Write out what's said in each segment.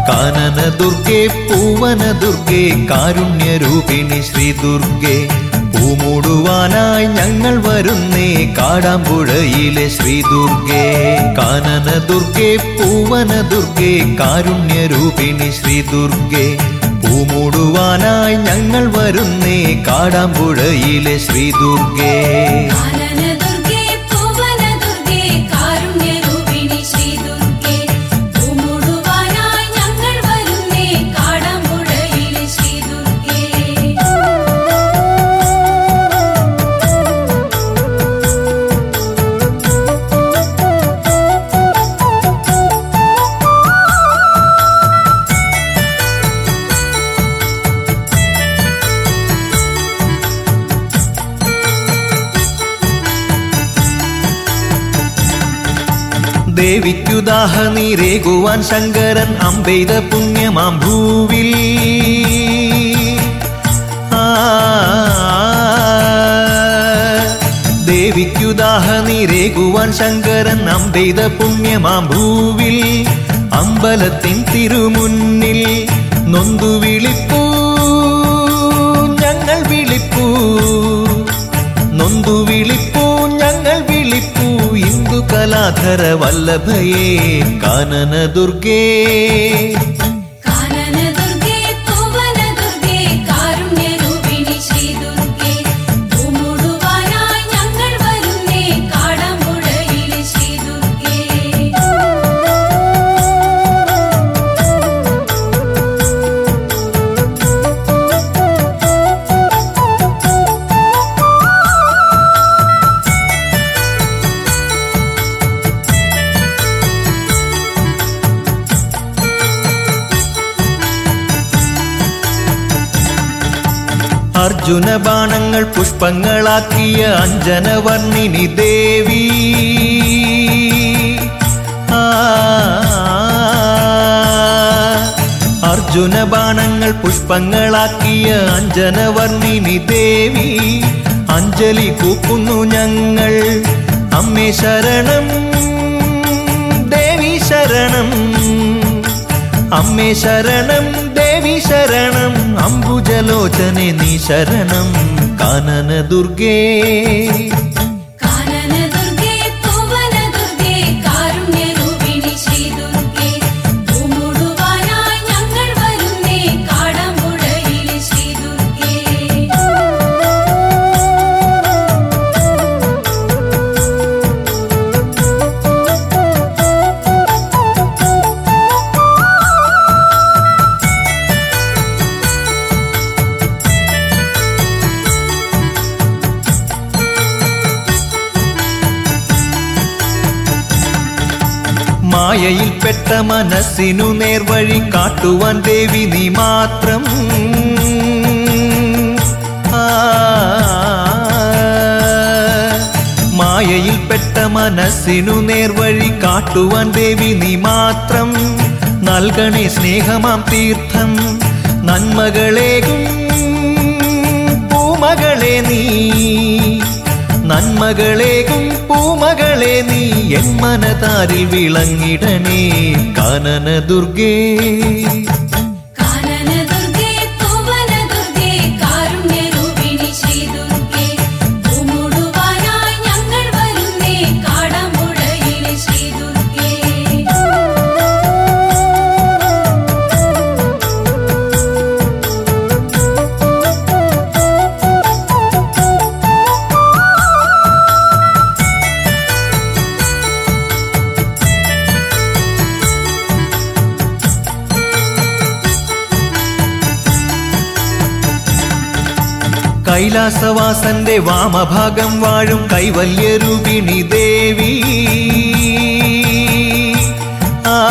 കാനന ദുർഗേ പൂവന ദുർഗേ കാരുണ്യരൂപിണി ശ്രീ ദുർഗേ പൂമൂടുവാനായി ഞങ്ങൾ വരുന്നേ കാടാമ്പുഴയിലെ ശ്രീ ദുർഗേ കാനന ദുർഗേ പൂവന ദുർഗേ കാരുണ്യരൂപിണി ശ്രീ ദുർഗേ പൂമൂടുവാനായി ഞങ്ങൾ വരുന്നേ കാടാമ്പുഴയിലെ ശ്രീ ദുർഗേ കാനന ദുർഗേ പൂവന ദുർഗേ കാരുണ്യരൂപിണി ശ്രീ ദുർഗേ പൂമുടുവാനായി ഞങ്ങൾ വരുന്നേ കാടാമ്പുഴയിലെ ശ്രീ ദുർഗേ ദേവിക്കുദാഹ നീരേകുവാൻ ശങ്കരൻ അമ്പെയ്ത പുണ്യമാം ഭൂവിൽ ആ, ദേവിക്കുദാഹ നീരേകുവാൻ ശങ്കരൻ അമ്പെയ്ത പുണ്യമാം ഭൂവിൽ അമ്പലത്തിൻ തിരുമുന്നിൽ നൊന്തു വിളിപ്പൂ ഞങ്ങൾ വിളിപ്പൂ നൊന്തു വിളിപ്പൂ ഞങ്ങൾ വിളിപ്പൂ ഇന്ദു കലാധര വല്ലഭയേ കാനന ദുർഗേ കാനന ദുർഗേ പൂവന ദുർഗേ കാരുണ്യരൂപിണി ശ്രീ ദുർഗേ പൂമുടുവാനായി ഞങ്ങൾ വരുന്നേ കാടാമ്പുഴയിലെ ശ്രീ ദുർഗേ അർജുന ബാണങ്ങൾ പുഷ്പങ്ങളാക്കിയ അഞ്ജനവർണ്ണിനി ദേവി ആ, അർജുന ബാണങ്ങൾ പുഷ്പങ്ങളാക്കിയ അഞ്ജനവർണ്ണിനി ദേവി അഞ്ജലി കൂക്കുന്നു ഞങ്ങൾ അമ്മേ ശരണം ദേവി ശരണം അമ്മേ ശരണം ദേവി ശരണം അംബുജലോചനെ നീ ശരണം കാനന ദുർഗേ കാനന ദുർഗേ പൂവന ദുർഗേ കാരുണ്യരൂപിണി ശ്രീ ദുർഗേ പൂമുടുവാനായി ഞങ്ങൾ വരുന്നേ കാടാമ്പുഴയിലെ ശ്രീ ദുർഗേ മായയിൽ പെട്ട മനസ്സിനു നേർവഴി കാട്ടുവാൻ ദേവി നീ മാത്രം ആ, മായയിൽ പെട്ട മനസ്സിനു നേർവഴി കാട്ടുവാൻ ദേവി നീ മാത്രം നൽകണേ സ്നേഹമാം തീർത്ഥം നന്മകളേകും പൂമകളെ നീ നന്മകളേകും പൂമകളെ നീ എൻ മനതാരിൽ വിളങ്ങിടണേ കാനന ദുർഗേ കാനന ദുർഗേ പൂവന ദുർഗേ കാരുണ്യരൂപിണി ശ്രീ ദുർഗേ പൂമുടുവാനായി ഞങ്ങൾ വരുന്നേ കാടാമ്പുഴയിലെ ശ്രീ ദുർഗേ കൈലാസവാസന്റെ വാമഭാഗം വാഴും കൈവല്യരൂപിണി ദേവി ആ,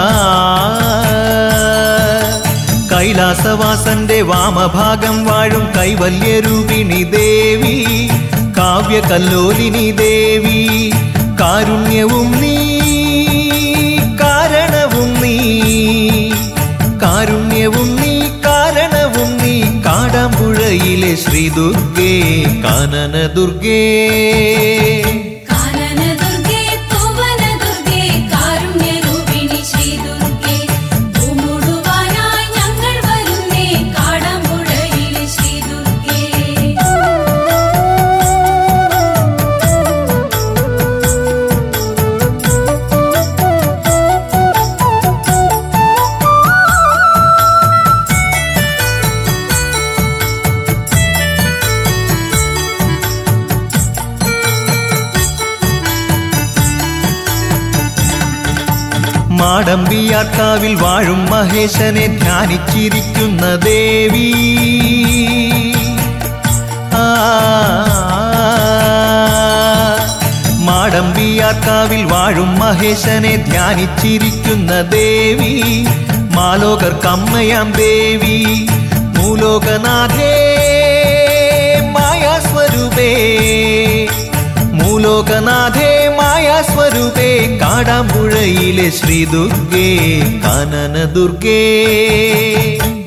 കൈലാസവാസന്റെ വാമഭാഗം വാഴും കൈവല്യരൂപിണി ദേവി കാവ്യകല്ലോലിനി ദേവി കാരുണ്യവും നീ കാരണവും നീ കാരുണ്യവും നീ കാരണവും നീ കാടാമ്പുഴയിലെ ശ്രീ ദുർഗേ കാനന ദുർഗേ കാനന ദുർഗേ പൂവന ദുർഗേ കാരുണ്യരൂപിണി ശ്രീ ദുർഗേ പൂമുടു മാടമ്പിയാർക്കാവിൽ വാഴും മഹേശനെ ധ്യാനിച്ചിരിക്കുന്ന ദേവി ആ മാടമ്പിയാർക്കാവിൽ വാഴും മഹേശനെ ധ്യാനിച്ചിരിക്കുന്ന ദേവി മാലോകർക്കമ്മയാം ദേവി മൂലോകനാഥേ മായാസ്വരൂപേ മൂലോകനാഥേ മായാസ്വരൂപേ കാടാമ്പുഴയിലെ ശ്രീ ദുർഗേ കാനന ദുർഗേ